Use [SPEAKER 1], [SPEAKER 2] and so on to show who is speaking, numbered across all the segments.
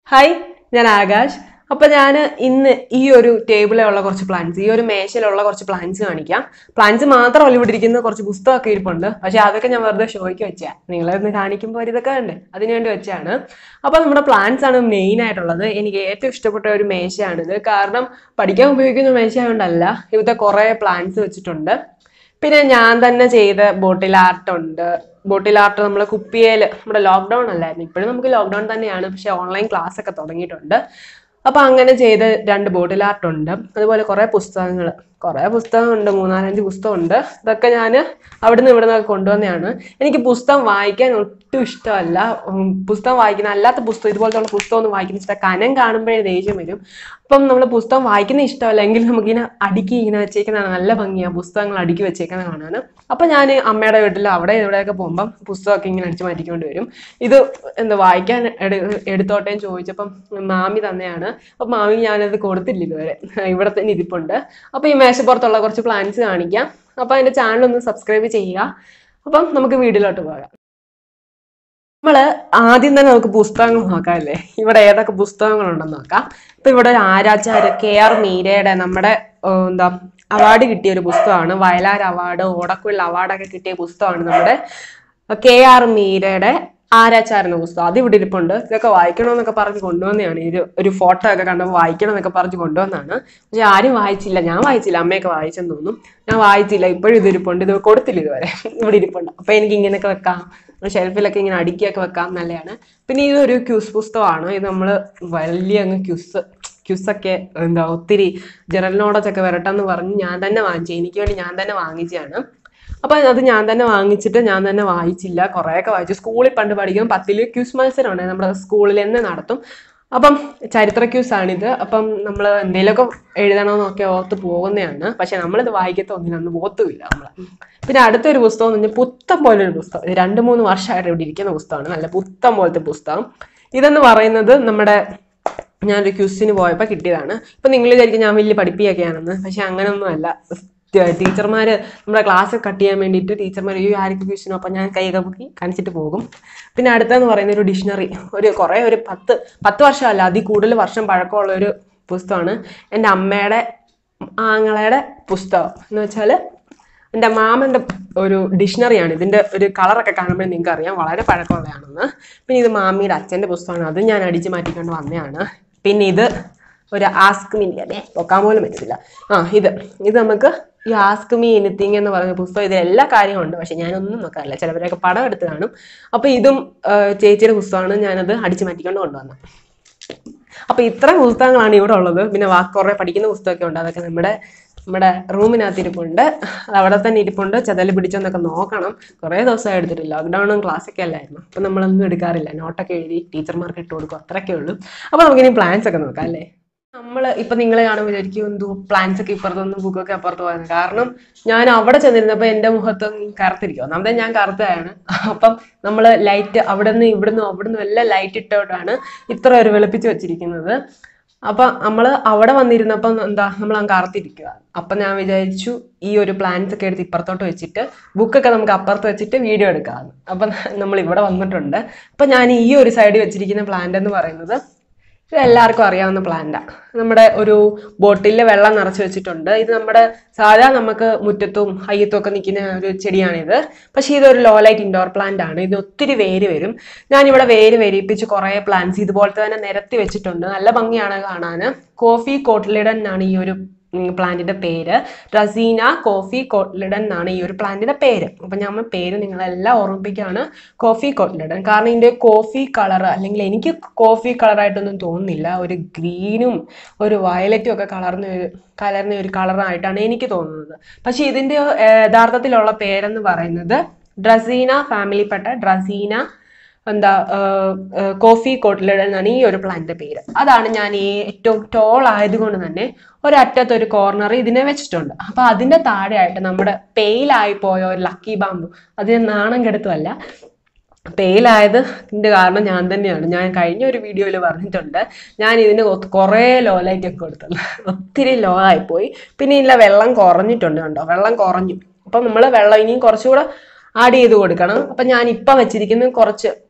[SPEAKER 1] Hi ഞാൻ ആകാശ് അപ്പൊ ഞാൻ ഇന്ന് ഈ ഒരു ടേബിളിലുള്ള കുറച്ച് പ്ലാന്റ്സ് ഈ ഒരു മേശയിലുള്ള കുറച്ച് പ്ലാന്റ്സ് കാണിക്കാം പ്ലാന്റ്സ് മാത്രമല്ല ഇവിടെ ഇരിക്കുന്ന കുറച്ച് പുസ്തകമൊക്കെ ഇരിപ്പുണ്ട് പക്ഷെ അതൊക്കെ ഞാൻ വെറുതെ ഷോയ്ക്ക് വെച്ചാ നിങ്ങളെ ഒന്ന് കാണിക്കുമ്പോൾ ഒരു ഇതൊക്കെ ഉണ്ട് അതിനുവേണ്ടി വെച്ചാണ് അപ്പൊ നമ്മുടെ പ്ലാന്റ്സ് ആണ് മെയിൻ ആയിട്ടുള്ളത് എനിക്ക് ഏറ്റവും ഇഷ്ടപ്പെട്ട ഒരു മേശയാണിത് കാരണം പഠിക്കാൻ ഉപയോഗിക്കുന്ന മേശ ആയതുകൊണ്ടല്ല ഇവിടുത്തെ കുറെ പ്ലാന്റ്സ് വെച്ചിട്ടുണ്ട് പിന്നെ ഞാൻ തന്നെ ചെയ്ത ബോട്ടിൽ ആർട്ട് ഉണ്ട് ബോട്ടിൽ ആർട്ട് നമ്മൾ കുപ്പിയേൽ നമ്മുടെ ലോക്ക്ഡൗൺ അല്ലായിരുന്നു ഇപ്പോഴും നമുക്ക് ലോക്ക്ഡൗൺ തന്നെയാണ് പക്ഷെ ഓൺലൈൻ ക്ലാസ് ഒക്കെ തുടങ്ങിയിട്ടുണ്ട് അപ്പൊ അങ്ങനെ ചെയ്ത രണ്ട് ബോട്ടിൽ ആർട്ട് ഉണ്ട് അതുപോലെ കുറെ പുസ്തകങ്ങൾ കുറെ പുസ്തകമുണ്ട് മൂന്നാലഞ്ച് പുസ്തകമുണ്ട് ഇതൊക്കെ ഞാൻ അവിടുന്ന് ഇവിടെ നിന്നൊക്കെ കൊണ്ടുവന്നതാണ് എനിക്ക് പുസ്തകം വായിക്കാൻ ഒട്ടും ഇഷ്ടമല്ല ഉം, പുസ്തകം വായിക്കുന്ന അല്ലാത്ത പുസ്തകം ഇതുപോലത്തെ പുസ്തകം ഒന്നും വായിക്കുന്ന ഇഷ്ടം കനം കാണുമ്പോഴേ ദേഷ്യം വരും അപ്പം നമ്മൾ പുസ്തകം വായിക്കുന്ന ഇഷ്ടമല്ല എങ്കിൽ നമുക്കിങ്ങനെ അടുക്കി ഇങ്ങനെ വെച്ചേക്കുന്നതാണ് നല്ല ഭംഗിയാണ് പുസ്തകങ്ങൾ അടുക്കി വെച്ചേക്കുന്ന കാണാൻ അപ്പൊ ഞാൻ അമ്മയുടെ വീട്ടിൽ അവിടെ ഇവിടെയൊക്കെ പോകുമ്പം പുസ്തകമൊക്കെ ഇങ്ങനെ അടിച്ചു മാറ്റിക്കൊണ്ട് വരും ഇത് എന്താ വായിക്കാൻ എടു എടുത്തോട്ടെ എന്ന് ചോദിച്ചപ്പം മാമി തന്നെയാണ് അപ്പൊ മാമി ഞാനത് കൊടുത്തില്ല ഇതുവരെ ഇവിടെ തന്നെ ഇരിപ്പുണ്ട് അപ്പൊ ഈ മേശപ്പുറത്തുള്ള കുറച്ച് പ്ലാൻസ് കാണിക്കാം അപ്പൊ അതിന്റെ ചാനൽ ഒന്ന് സബ്സ്ക്രൈബ് ചെയ്യുക അപ്പം നമുക്ക് വീഡിയോയിലോട്ട് പോകാം നമ്മള് ആദ്യം തന്നെ നമുക്ക് പുസ്തകങ്ങൾ നോക്കാം അല്ലേ ഇവിടെ ഏതൊക്കെ പുസ്തകങ്ങളുണ്ടെന്ന് നോക്കാം ഇപ്പൊ ഇവിടെ ഒരു ആരാച്ചാര് കെ ആർ മീരയുടെ നമ്മുടെ ഏർ, എന്താ അവാർഡ് കിട്ടിയ ഒരു പുസ്തകമാണ് വയലാർ അവാർഡ് ഓടക്കുള്ള അവാർഡൊക്കെ കിട്ടിയ പുസ്തകമാണ് നമ്മുടെ കെ ആർ മീരയുടെ ആരാച്ചാർ എന്ന പുസ്തകം അത് ഇവിടെ ഇരിപ്പുണ്ട് ഇതൊക്കെ വായിക്കണമെന്നൊക്കെ പറഞ്ഞ് കൊണ്ടുവന്നതാണ് ഇത് ഒരു ഫോട്ടോ ഒക്കെ കണ്ടപ്പോൾ വായിക്കണം എന്നൊക്കെ പറഞ്ഞ് കൊണ്ടുവന്നതാണ് പക്ഷെ ആരും വായിച്ചില്ല ഞാൻ വായിച്ചില്ല അമ്മയൊക്കെ വായിച്ചെന്ന് തോന്നുന്നു ഞാൻ വായിച്ചില്ല ഇപ്പോഴും ഇത് ഇരിപ്പുണ്ട് ഇത് കൊടുത്തില്ല ഇതുവരെ ഇവിടെ ഇരിപ്പുണ്ട് അപ്പൊ എനിക്ക് ഇങ്ങനെയൊക്കെ വെക്കാം ഷെൽഫിലൊക്കെ ഇങ്ങനെ അടുക്കിയൊക്കെ വെക്കാം നല്ലതാണ് പിന്നെ ഇതൊരു ക്യൂസ് പുസ്തകമാണ് ഇത് നമ്മൾ വലിയ അങ്ങ് ക്യൂസ് ക്യൂസൊക്കെ എന്താ ഒത്തിരി ജനറൽ നോളജ് ഒക്കെ വരട്ടെന്ന് പറഞ്ഞ് ഞാൻ തന്നെ വാങ്ങിച്ചു എനിക്ക് വേണ്ടി ഞാൻ തന്നെ വാങ്ങിച്ചതാണ് അപ്പൊ അത് ഞാൻ തന്നെ വാങ്ങിച്ചിട്ട് ഞാൻ തന്നെ വായിച്ചില്ല കുറേയൊക്കെ വായിച്ചു സ്കൂളിൽ പണ്ട് പഠിക്കുമ്പോൾ പത്തില് ക്യൂസ് മത്സരം ഉണ്ട് നമ്മുടെ സ്കൂളിൽ തന്നെ നടത്തും അപ്പം ചരിത്ര ക്യൂസ് ആണിത് അപ്പം നമ്മൾ എന്തെങ്കിലുമൊക്കെ എഴുതണമെന്നൊക്കെ ഓർത്ത് പോകുന്നതാണ് പക്ഷെ നമ്മളിത് വായിക്കത്തൊന്നിനൊന്നും ഓത്തുമില്ല നമ്മൾ പിന്നെ അടുത്തൊരു പുസ്തകം എന്ന് പറഞ്ഞാൽ പുത്തം പോലൊരു പുസ്തകം ഇത് രണ്ട് മൂന്ന് വർഷമായിട്ട് ഇവിടെ ഇരിക്കുന്ന പുസ്തകമാണ് നല്ല പുത്തം പോലത്തെ പുസ്തകം ഇതെന്ന് പറയുന്നത് നമ്മുടെ ഞാനൊരു ക്യൂസിന് പോയപ്പോൾ കിട്ടിയതാണ് ഇപ്പം നിങ്ങൾ വിചാരിക്കും ഞാൻ വലിയ പഠിപ്പിയൊക്കെയാണെന്ന് പക്ഷെ അങ്ങനെയൊന്നും അല്ല ടീച്ചർമാർ നമ്മുടെ ക്ലാസ് കട്ട് ചെയ്യാൻ വേണ്ടിയിട്ട് ടീച്ചർമാർ ഈ ആർക്ക് ക്യൂസിനോ അപ്പം ഞാൻ കൈയൊക്കെ പൊക്കി കാണിച്ചിട്ട് പോകും പിന്നെ അടുത്തെന്ന് പറയുന്ന ഒരു ഡിക്ഷണറി ഒരു കുറേ ഒരു പത്ത് പത്ത് വർഷമല്ല അതിൽ കൂടുതൽ വർഷം പഴക്കമുള്ള ഒരു പുസ്തകമാണ് എൻ്റെ അമ്മയുടെ ആങ്ങളയുടെ പുസ്തകം എന്ന് വെച്ചാൽ എൻ്റെ മാമൻ്റെ ഒരു ഡിക്ഷണറിയാണ് ഇതിൻ്റെ ഒരു കളറൊക്കെ കാണുമ്പോൾ നിങ്ങൾക്ക് അറിയാം വളരെ പഴക്കമുള്ളതാണെന്ന് പിന്നെ ഇത് മാമിയുടെ അച്ഛൻ്റെ പുസ്തകമാണ് അത് ഞാൻ അടിച്ചു മാറ്റിക്കൊണ്ട് വന്നതാണ് പിന്നെ ഇത് ഒരു ആസ്ക് മീ അല്ലേ പൊക്കാൻ പോലും പറ്റില്ല ആ ഇത് ഇത് നമുക്ക് ഈ ആസ്ക് മീ എനിത്തിങ് എന്ന് പറയുന്ന പുസ്തകം ഇതിൽ എല്ലാ കാര്യവും ഉണ്ട് പക്ഷെ ഞാനൊന്നും നോക്കാറില്ല ചിലവരൊക്കെ പടം എടുത്ത് കാണും അപ്പോൾ ഇതും ആ, ചേച്ചിയുടെ പുസ്തകമാണ് ഞാനത് അടിച്ചു മാറ്റിക്കൊണ്ട് കൊണ്ടുവന്നത് അപ്പൊ ഇത്ര പുസ്തകങ്ങളാണ് ഇവിടെ ഉള്ളത് പിന്നെ വാ കുറെ പഠിക്കുന്ന പുസ്തകമൊക്കെ ഉണ്ട് അതൊക്കെ നമ്മുടെ നമ്മുടെ റൂമിനകത്ത് ഇരിപ്പുണ്ട് അത് അവിടെ തന്നെ ഇരിപ്പുണ്ട് ചതല് പിടിച്ചെന്നൊക്കെ നോക്കണം കുറേ ദിവസമായി എടുത്തിട്ടില്ല ലോക്ക്ഡൗണും ക്ലാസ്സൊക്കെ അല്ലായിരുന്നു അപ്പൊ നമ്മളൊന്നും എടുക്കാറില്ല നോട്ടൊക്കെ എഴുതി ടീച്ചർമാർക്ക് ഇട്ട് കൊടുക്കും അത്രയൊക്കെ ഉള്ളൂ അപ്പൊ നമുക്കിനി പ്ലാൻസ് ഒക്കെ നോക്കാം അല്ലേ നമ്മൾ ഇപ്പൊ നിങ്ങളെ കാണുമ്പോൾ വിചാരിക്കും എന്തോ പ്ലാൻസ് ഒക്കെ ഇപ്പുറത്തൊന്നും ബുക്കൊക്കെ അപ്പുറത്ത് പോയത് കാരണം ഞാൻ അവിടെ ചെന്നിരുന്നപ്പോ എന്റെ മുഖത്ത് കറുത്തിരിക്കും ഒന്നാമത് ഞാൻ കറുത്തതാണ് അപ്പം നമ്മൾ ലൈറ്റ് അവിടെ നിന്ന് ഇവിടുന്ന് അവിടുന്ന് എല്ലാം ലൈറ്റ് ഇട്ടോട്ടാണ് ഇത്ര ഒരു വെളുപ്പിച്ച് വെച്ചിരിക്കുന്നത് അപ്പൊ നമ്മൾ അവിടെ വന്നിരുന്നപ്പം എന്താ നമ്മൾ അങ്ങ് കറുത്തിരിക്കുക അപ്പൊ ഞാൻ വിചാരിച്ചു ഈ ഒരു പ്ലാൻസ് ഒക്കെ എടുത്ത് ഇപ്പുറത്തോട്ട് വെച്ചിട്ട് ബുക്കൊക്കെ നമുക്ക് അപ്പുറത്ത് വെച്ചിട്ട് വീഡിയോ എടുക്കാമെന്ന് അപ്പൊ നമ്മൾ ഇവിടെ വന്നിട്ടുണ്ട് അപ്പൊ ഞാൻ ഈ ഒരു സൈഡിൽ വെച്ചിരിക്കുന്ന പ്ലാന്റ് എന്ന് പറയുന്നത് ഇത് എല്ലാവർക്കും അറിയാവുന്ന പ്ലാന്റാണ് നമ്മുടെ ഒരു ബോട്ടിലിൽ വെള്ളം നിറച്ച് വെച്ചിട്ടുണ്ട് ഇത് നമ്മുടെ സാധാ നമുക്ക് മുറ്റത്തും അയ്യത്തും ഒക്കെ നിൽക്കുന്ന ഒരു ചെടിയാണിത് പക്ഷേ ഇതൊരു ലോ ലൈറ്റ് ഇൻഡോർ പ്ലാന്റ് ആണ് ഇത് ഒത്തിരി വേര് വരും ഞാനിവിടെ വേര് വരിപ്പിച്ച് കുറേ പ്ലാന്റ്സ് ഇതുപോലത്തെ തന്നെ നിരത്തി വെച്ചിട്ടുണ്ട് നല്ല ഭംഗിയാണ് കാണാൻ കോഫി കോട്ട്ലിഡൻ ആണ് ഈ ഒരു പ്ലാന്റിന്റെ പേര് റസീന കോഫി കോട്ട്ലിഡൻ എന്നാണ് ഈ ഒരു പ്ലാന്റിന്റെ പേര് അപ്പൊ ഞാൻ പേര് നിങ്ങളെല്ലാം ഓർമ്മിപ്പിക്കുകയാണ് കോഫി കോട്ട്ലിഡൻ കാരണം ഇതിന്റെ കോഫി കളർ അല്ലെങ്കിൽ എനിക്ക് കോഫി കളറായിട്ടൊന്നും തോന്നുന്നില്ല ഒരു ഗ്രീനും ഒരു വയലറ്റും ഒക്കെ കലർന്ന ഒരു കലർന്ന ഒരു കളറായിട്ടാണ് എനിക്ക് തോന്നുന്നത് പക്ഷെ ഇതിന്റെ ഏർ, യഥാർത്ഥത്തിലുള്ള പേരെന്ന് പറയുന്നത് ഡ്രസീന ഫാമിലിപ്പെട്ട ഡ്രസീന എന്താ ഏർ, ഏർ, കോഫി കോട്ട്ലഡ് എന്നാണ് ഈ ഒരു പ്ലാന്റിന്റെ പേര് അതാണ് ഞാൻ ഈ ഏറ്റവും ടോൾ ആയതുകൊണ്ട് തന്നെ ഒരറ്റത്ത് ഒരു കോർണർ ഇതിനെ വെച്ചിട്ടുണ്ട് അപ്പൊ അതിന്റെ താഴെയായിട്ട് നമ്മുടെ പെയിലായി പോയ ഒരു ലക്കി ബാമ്പു അതിന് നാണം കെടുത്തുമല്ല പെയിലായത് ഇതിന്റെ കാരണം ഞാൻ തന്നെയാണ് ഞാൻ കഴിഞ്ഞ ഒരു വീഡിയോയിൽ പറഞ്ഞിട്ടുണ്ട് ഞാൻ ഇതിന് ഒത്ത് കുറേ ലോ ലൈറ്റ് ഒക്കെ കൊടുത്തത് ഒത്തിരി ലോ ആയിപ്പോയി പിന്നെ ഇല്ല വെള്ളം കുറഞ്ഞിട്ടുണ്ട് കണ്ടോ വെള്ളം കുറഞ്ഞു അപ്പം നമ്മൾ വെള്ളം ഇനിയും കുറച്ചുകൂടെ ആഡ് ചെയ്ത് കൊടുക്കണം അപ്പം ഞാൻ ഇപ്പം വെച്ചിരിക്കുന്നത് കുറച്ച്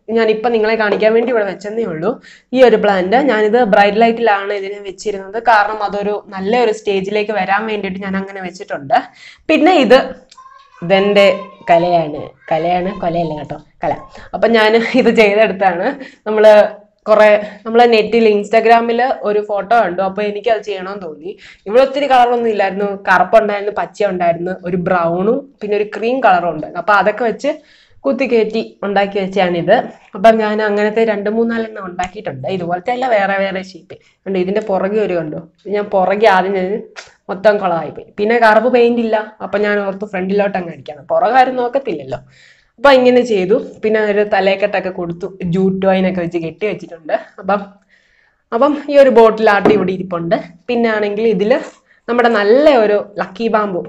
[SPEAKER 1] ഞാൻ ഇപ്പം നിങ്ങളെ കാണിക്കാൻ വേണ്ടി ഇവിടെ വെച്ചെന്നേ ഉള്ളൂ ഈ ഒരു പ്ലാന്റ് ഞാനിത് ബ്രൈറ്റ് ലൈറ്റിലാണ് ഇതിനെ വെച്ചിരുന്നത് കാരണം അതൊരു നല്ല ഒരു സ്റ്റേജിലേക്ക് വരാൻ വേണ്ടിയിട്ട് ഞാൻ അങ്ങനെ വെച്ചിട്ടുണ്ട് പിന്നെ ഇത് ഇതെന്റെ കലയാണ് കലയാണ് കൊലയല്ല കേട്ടോ കല അപ്പം ഞാൻ ഇത് ചെയ്തെടുത്താണ് നമ്മൾ കുറെ നമ്മൾ നെറ്റിൽ ഇൻസ്റ്റാഗ്രാമിൽ ഒരു ഫോട്ടോ കണ്ടു അപ്പോൾ എനിക്ക് അത് ചെയ്യണമെന്ന് തോന്നി ഇവിടെ ഒത്തിരി കളറൊന്നും ഇല്ലായിരുന്നു കറുപ്പുണ്ടായിരുന്നു പച്ച ഉണ്ടായിരുന്നു ഒരു ബ്രൗണും പിന്നെ ഒരു ക്രീം കളറും ഉണ്ട് അപ്പോൾ അതൊക്കെ വെച്ച് കുത്തി കയറ്റി ഉണ്ടാക്കി വെച്ചാണിത് അപ്പം ഞാൻ അങ്ങനത്തെ രണ്ട് മൂന്നാലെണ്ണം ഉണ്ടാക്കിയിട്ടുണ്ട് ഇതുപോലത്തെ അല്ല വേറെ വേറെ ഷീപ്പ് ഉണ്ട് ഇതിന്റെ പുറകെ ഒരു കണ്ടോ ഞാൻ പുറകെ ആദ്യം ഞാൻ മൊത്തം കുളമായിപ്പോയി പിന്നെ കറുപ്പ് പെയിന്റ് ഇല്ല അപ്പം ഞാൻ ഓർത്ത് ഫ്രണ്ടിലോട്ട് അങ്ങ് അടിക്കാണ് പുറകാരും നോക്കത്തില്ലല്ലോ അപ്പൊ ഇങ്ങനെ ചെയ്തു പിന്നെ ഒരു തലയെക്കെട്ടൊക്കെ കൊടുത്തു ജൂട്ട് വൈനൊക്കെ വെച്ച് കെട്ടി വെച്ചിട്ടുണ്ട് അപ്പം അപ്പം ഈ ഒരു ബോട്ടിൽ ആട്ടി ഇവിടെ ഇരിപ്പുണ്ട് പിന്നെ ആണെങ്കിൽ ഇതില് നമ്മുടെ നല്ല ഒരു ലക്കി ബാമ്പു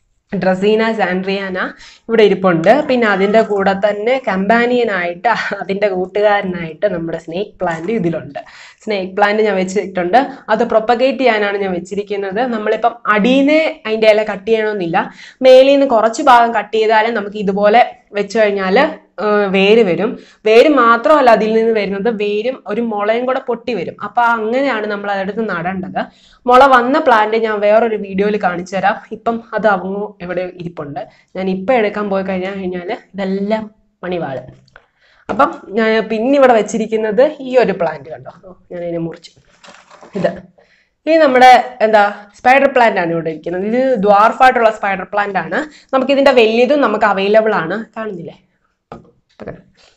[SPEAKER 1] ഡ്രസീന സാൻഡ്രിയാന ഇവിടെ ഇരിപ്പുണ്ട് പിന്നെ അതിൻ്റെ കൂടെ തന്നെ കമ്പാനിയനായിട്ട് അതിൻ്റെ കൂട്ടുകാരനായിട്ട് നമ്മുടെ സ്നേക്ക് പ്ലാന്റ് ഇതിലുണ്ട് സ്നേക്ക് പ്ലാന്റ് ഞാൻ വെച്ചിട്ടുണ്ട് അത് പ്രൊപ്പഗേറ്റ് ചെയ്യാനാണ് ഞാൻ വെച്ചിരിക്കുന്നത് നമ്മളിപ്പം അടീനെ അതിൻ്റെ ഇല കട്ട് ചെയ്യണമെന്നില്ല മേലിൽ നിന്ന് കുറച്ച് ഭാഗം കട്ട് ചെയ്താലേ നമുക്ക് ഇതുപോലെ വെച്ച് കഴിഞ്ഞാൽ വേര് വരും വേര് മാത്രമല്ല അതിൽ നിന്ന് വരുന്നത് വേരും ഒരു മുളയും കൂടെ പൊട്ടി വരും അപ്പൊ അങ്ങനെയാണ് നമ്മൾ അതെടുത്ത് നടേണ്ടത് മുള വന്ന പ്ലാന്റ് ഞാൻ വേറൊരു വീഡിയോയിൽ കാണിച്ചു തരാം ഇപ്പം അത് അവങ്ങു എവിടെ ഇരിപ്പുണ്ട് ഞാൻ ഇപ്പം എടുക്കാൻ പോയി കഴിഞ്ഞാൽ കഴിഞ്ഞാൽ ഇതെല്ലാം മണിവാള് അപ്പം ഞാൻ പിന്നെ ഇവിടെ വെച്ചിരിക്കുന്നത് ഈ ഒരു പ്ലാന്റ് കണ്ടോ ഓ, ഞാൻ അതിനെ മുറിച്ചു ഇത് ഇത് നമ്മുടെ എന്താ സ്പൈഡർ പ്ലാന്റ് ആണ് ഇവിടെ ഇരിക്കുന്നത് ഇത് ദ്വാർഫായിട്ടുള്ള സ്പൈഡർ പ്ലാന്റ് ആണ് നമുക്ക് ഇതിന്റെ വലിയതും നമുക്ക് അവൈലബിൾ ആണ് കാണുന്നില്ലേ ഇതൊക്കെ.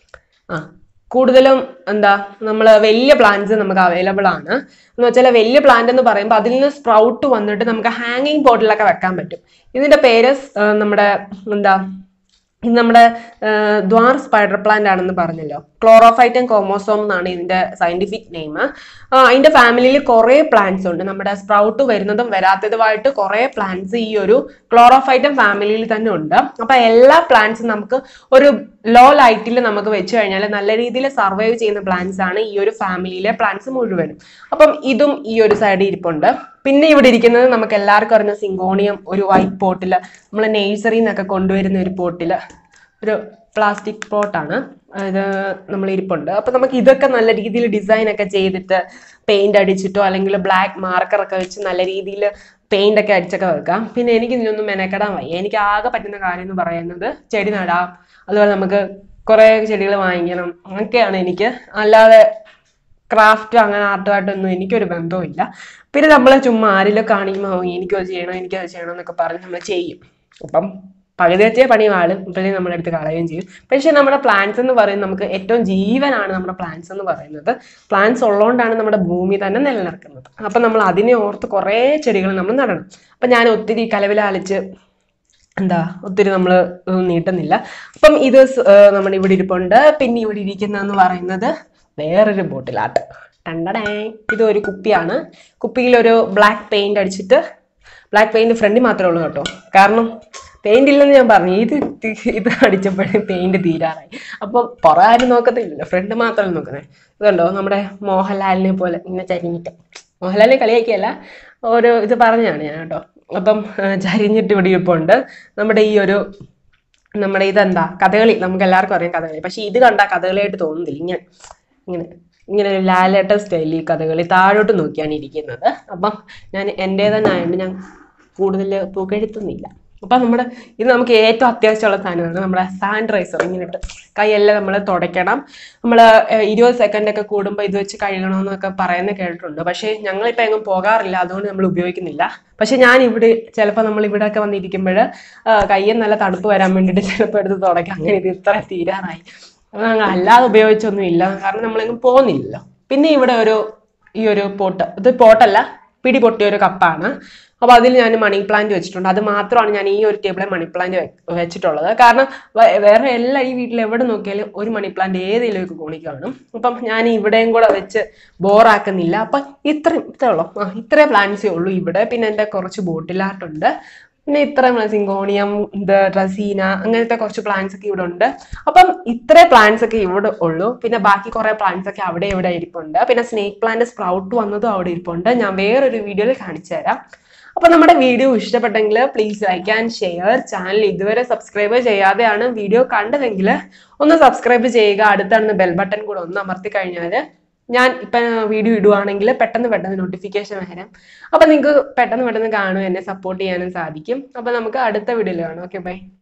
[SPEAKER 1] ആ കൂടുതലും എന്താ നമ്മൾ വലിയ പ്ലാന്റ്സ് നമുക്ക് അവൈലബിൾ ആണ് എന്ന് വെച്ചാൽ വലിയ പ്ലാന്റ് എന്ന് പറയുമ്പോൾ അതിൽ നിന്ന് സ്പ്രൗട്ട് വന്നിട്ട് നമുക്ക് ഹാങ്ങിങ് ബോട്ടിലൊക്കെ വെക്കാൻ പറ്റും ഇതിന്റെ പേര് സ്- ആ, നമ്മുടെ എന്താ ഇത് നമ്മുടെ ആ, ദ്വാർ സ്പൈഡർ പ്ലാന്റ് ആണെന്ന് പറഞ്ഞല്ലോ ക്ലോറോഫൈറ്റൻ കോമോസോം എന്നാണ് ഇതിന്റെ സയന്റിഫിക് നെയിം അതിന്റെ ഫാമിലിയിൽ കുറേ പ്ലാന്റ്സ് ഉണ്ട് നമ്മുടെ സ്പ്രൗട്ട് വരുന്നതും വരാത്തതുമായിട്ട് കുറേ പ്ലാന്റ്സ് ഈ ഒരു ക്ലോറോഫൈറ്റൻ ഫാമിലിയിൽ തന്നെ ഉണ്ട് അപ്പൊ എല്ലാ പ്ലാന്റ്സും നമുക്ക് ഒരു ലോ ലൈറ്റിൽ നമുക്ക് വെച്ച് കഴിഞ്ഞാൽ നല്ല രീതിയിൽ സർവൈവ് ചെയ്യുന്ന പ്ലാന്റ്സ് ആണ് ഈ ഒരു ഫാമിലിയിലെ പ്ലാന്റ്സ് മുഴുവനും അപ്പം ഇതും ഈ ഒരു സൈഡിൽ ഇരിപ്പുണ്ട് പിന്നെ ഇവിടെ ഇരിക്കുന്നത് നമുക്ക് എല്ലാവർക്കും അറിഞ്ഞ സിങ്കോണിയം ഒരു വൈറ്റ് പോട്ടിൽ നമ്മൾ നേഴ്സറിയിൽ നിന്നൊക്കെ കൊണ്ടുവരുന്ന ഒരു പോട്ടിൽ ഒരു പ്ലാസ്റ്റിക് പോട്ടാണ് ഇത് നമ്മൾ ഇരിപ്പുണ്ട് അപ്പൊ നമുക്ക് ഇതൊക്കെ നല്ല രീതിയിൽ ഡിസൈൻ ഒക്കെ ചെയ്തിട്ട് പെയിന്റ് അടിച്ചിട്ടോ അല്ലെങ്കിൽ ബ്ലാക്ക് മാർക്കർ ഒക്കെ വെച്ച് നല്ല രീതിയിൽ പെയിന്റ് ഒക്കെ അടിച്ചൊക്കെ വെക്കാം പിന്നെ എനിക്ക് ഇതിനൊന്നും മെനക്കെടാൻ വയ്യ എനിക്ക് ആകെ പറ്റുന്ന കാര്യം എന്ന് പറയുന്നത് ചെടി നടാം അതുപോലെ നമുക്ക് കുറെ ചെടികൾ വാങ്ങിക്കണം അങ്ങനെയൊക്കെയാണ് എനിക്ക് അല്ലാതെ ക്രാഫ്റ്റ് അങ്ങനെ ആർട്ടുമായിട്ടൊന്നും എനിക്കൊരു ബന്ധവുമില്ല പിന്നെ നമ്മൾ ചുമ്മാ ആരെങ്കിലും കാണിക്കുമ്പോൾ "ഓ, എനിക്കത് ചെയ്യണം എനിക്കത് ചെയ്യണം എന്നൊക്കെ പറഞ്ഞ് നമ്മൾ ചെയ്യും അപ്പം പകുതി വെച്ചേ പണി വാളും ഇപ്പോഴേ നമ്മളെടുത്ത് കളയുകയും ചെയ്യും പക്ഷേ നമ്മുടെ പ്ലാന്റ്സ് എന്ന് പറയുന്നത് നമുക്ക് ഏറ്റവും ജീവനാണ് നമ്മുടെ പ്ലാന്റ്സ് എന്ന് പറയുന്നത് പ്ലാന്റ്സ് ഉള്ളതുകൊണ്ടാണ് നമ്മുടെ ഭൂമി തന്നെ നിലനിൽക്കുന്നത് അപ്പം നമ്മൾ അതിനെ ഓർത്ത് കുറേ ചെടികൾ നമ്മൾ നടണം അപ്പം ഞാൻ ഒത്തിരി കലവിലാലിച്ച് എന്താ ഒത്തിരി നമ്മൾ നീട്ടുന്നില്ല അപ്പം ഇത് സ്- ഏർ നമ്മുടെ ഇവിടെ ഇരിപ്പുണ്ട് പിന്നെ ഇവിടെ ഇരിക്കുന്നതെന്ന് പറയുന്നത് വേറൊരു ബോട്ടിലാട്ട് ടണ്ടടേ ഇത് ഒരു കുപ്പിയാണ് കുപ്പിയിൽ ഒരു ബ്ലാക്ക് പെയിന്റ് അടിച്ചിട്ട് ബ്ലാക്ക് പെയിന്റ് ഫ്രണ്ടിൽ മാത്രമേ ഉള്ളൂ കേട്ടോ കാരണം പെയിന്റ് ഇല്ലെന്ന് ഞാൻ പറഞ്ഞു ഇത് തി- ഇത് അടിച്ചപ്പോഴേ പെയിന്റ് തീരാറായി അപ്പം പുറം ആരും നോക്കത്തില്ലല്ലോ ഫ്രണ്ട് മാത്രമല്ല നോക്കുന്നത് ഇതുണ്ടോ നമ്മുടെ മോഹൻലാലിനെ പോലെ ഇങ്ങനെ ചരിഞ്ഞിട്ട് മോഹൻലാലിനെ കളിയാക്കിയല്ല ഒരു ഇത് പറഞ്ഞാണ് ഞാൻ കേട്ടോ അപ്പം ആ, ചരിഞ്ഞിട്ട് ഇവിടെ ഇരിപ്പുണ്ട് നമ്മുടെ ഈ ഒരു നമ്മുടെ ഇതെന്താ കഥകളി നമുക്ക് എല്ലാവർക്കും അറിയാം കഥകളി പക്ഷെ ഇത് കണ്ടാൽ കഥകളിയായിട്ട് തോന്നുന്നില്ല ഇങ്ങനെ ഇങ്ങനെ ഇങ്ങനെ ഒരു ലാലേട്ട സ്റ്റൈലിൽ ഈ കഥകളി താഴോട്ട് നോക്കിയാണ് ഇരിക്കുന്നത് അപ്പം ഞാൻ എൻ്റെ തന്നെ ആയതുകൊണ്ട് ഞാൻ കൂടുതൽ പുകഴ്ത്തുന്നില്ല അപ്പം നമ്മുടെ ഇത് നമുക്ക് ഏറ്റവും അത്യാവശ്യമുള്ള സാധനമാണ് നമ്മുടെ സാനിറ്റൈസർ ഇങ്ങനെ ഇട്ട് കൈയെല്ലാം നമ്മൾ തുടയ്ക്കണം നമ്മൾ ഇരുപത് സെക്കൻഡ് ഒക്കെ കൂടുമ്പോൾ ഇത് വെച്ച് കഴുകണമെന്നൊക്കെ പറയുന്നത് കേട്ടിട്ടുണ്ട് പക്ഷേ ഞങ്ങളിപ്പോൾ എങ്ങും പോകാറില്ല അതുകൊണ്ട് നമ്മൾ ഉപയോഗിക്കുന്നില്ല പക്ഷെ ഞാൻ ഇവിടെ ചിലപ്പോൾ നമ്മൾ ഇവിടെ ഒക്കെ വന്നിരിക്കുമ്പോൾ കയ്യിൽ നല്ല തണുപ്പ് വരാൻ വേണ്ടിയിട്ട് ചിലപ്പോൾ എടുത്ത് തുടയ്ക്കാം അങ്ങനെ ഇത് ഇത്ര തീരാറായി അത് ഞങ്ങൾ അല്ലാതെ ഉപയോഗിച്ചൊന്നും ഇല്ല കാരണം നമ്മളെങ്ങും പോകുന്നില്ലല്ലോ പിന്നെ ഇവിടെ ഒരു ഈ ഒരു പോട്ട് ഇത് പോട്ടല്ല പിടി പൊട്ടിയ ഒരു കപ്പാണ് അപ്പോൾ അതിൽ ഞാൻ മണി പ്ലാന്റ് വെച്ചിട്ടുണ്ട് അത് മാത്രമാണ് ഞാൻ ഈ ഒരു ടേബിളിൽ മണി പ്ലാന്റ് വെച്ചിട്ടുള്ളത് കാരണം വേ- വേറെ എല്ലാ ഈ വീട്ടിൽ എവിടെ നോക്കിയാലും ഒരു മണി പ്ലാന്റ് ഏതെങ്കിലും ഒരു കോണി കാണും അപ്പം ഞാൻ ഇവിടെയും കൂടെ വെച്ച് ബോറാക്കുന്നില്ല അപ്പം ഇത്രയും ഇത്രേ ഉള്ളൂ ആ ഇത്രേ പ്ലാന്റ്സേ ഉള്ളൂ ഇവിടെ പിന്നെ എൻ്റെ കുറച്ച് ബോട്ടിലാട്ടുണ്ട് പിന്നെ ഇത്രയും സിങ്കോണിയം ഇത് റസീന അങ്ങനത്തെ കുറച്ച് പ്ലാന്റ്സ് ഒക്കെ ഇവിടെ ഉണ്ട് അപ്പം ഇത്രേ പ്ലാന്റ്സ് ഒക്കെ ഇവിടെ ഉള്ളൂ പിന്നെ ബാക്കി കുറെ പ്ലാന്റ്സ് ഒക്കെ അവിടെ ഇവിടെ ഇരിപ്പുണ്ട് പിന്നെ സ്നേക്ക് പ്ലാന്റ് സ്പ്രൗട്ട് വന്നതും അവിടെ ഇരിപ്പുണ്ട് ഞാൻ വേറൊരു വീഡിയോയിൽ കാണിച്ചു തരാം അപ്പൊ നമ്മുടെ വീഡിയോ ഇഷ്ടപ്പെട്ടെങ്കിൽ please like and share channel ഇതുവരെ സബ്സ്ക്രൈബ് ചെയ്യാതെയാണ് വീഡിയോ കണ്ടതെങ്കിൽ ഒന്ന് സബ്സ്ക്രൈബ് ചെയ്യുക അടുത്താണ് ബെൽ ബട്ടൺ കൂടെ ഒന്ന് അമർത്തി കഴിഞ്ഞാൽ ഞാൻ ഇപ്പൊ വീഡിയോ ഇടുവാണെങ്കിൽ പെട്ടെന്ന് പെട്ടെന്ന് നോട്ടിഫിക്കേഷൻ വരാം അപ്പൊ നിങ്ങൾക്ക് പെട്ടെന്ന് പെട്ടെന്ന് കാണും എന്നെ സപ്പോർട്ട് ചെയ്യാനും സാധിക്കും അപ്പൊ നമുക്ക് അടുത്ത വീഡിയോയിൽ കാണാം ഓക്കെ ബൈ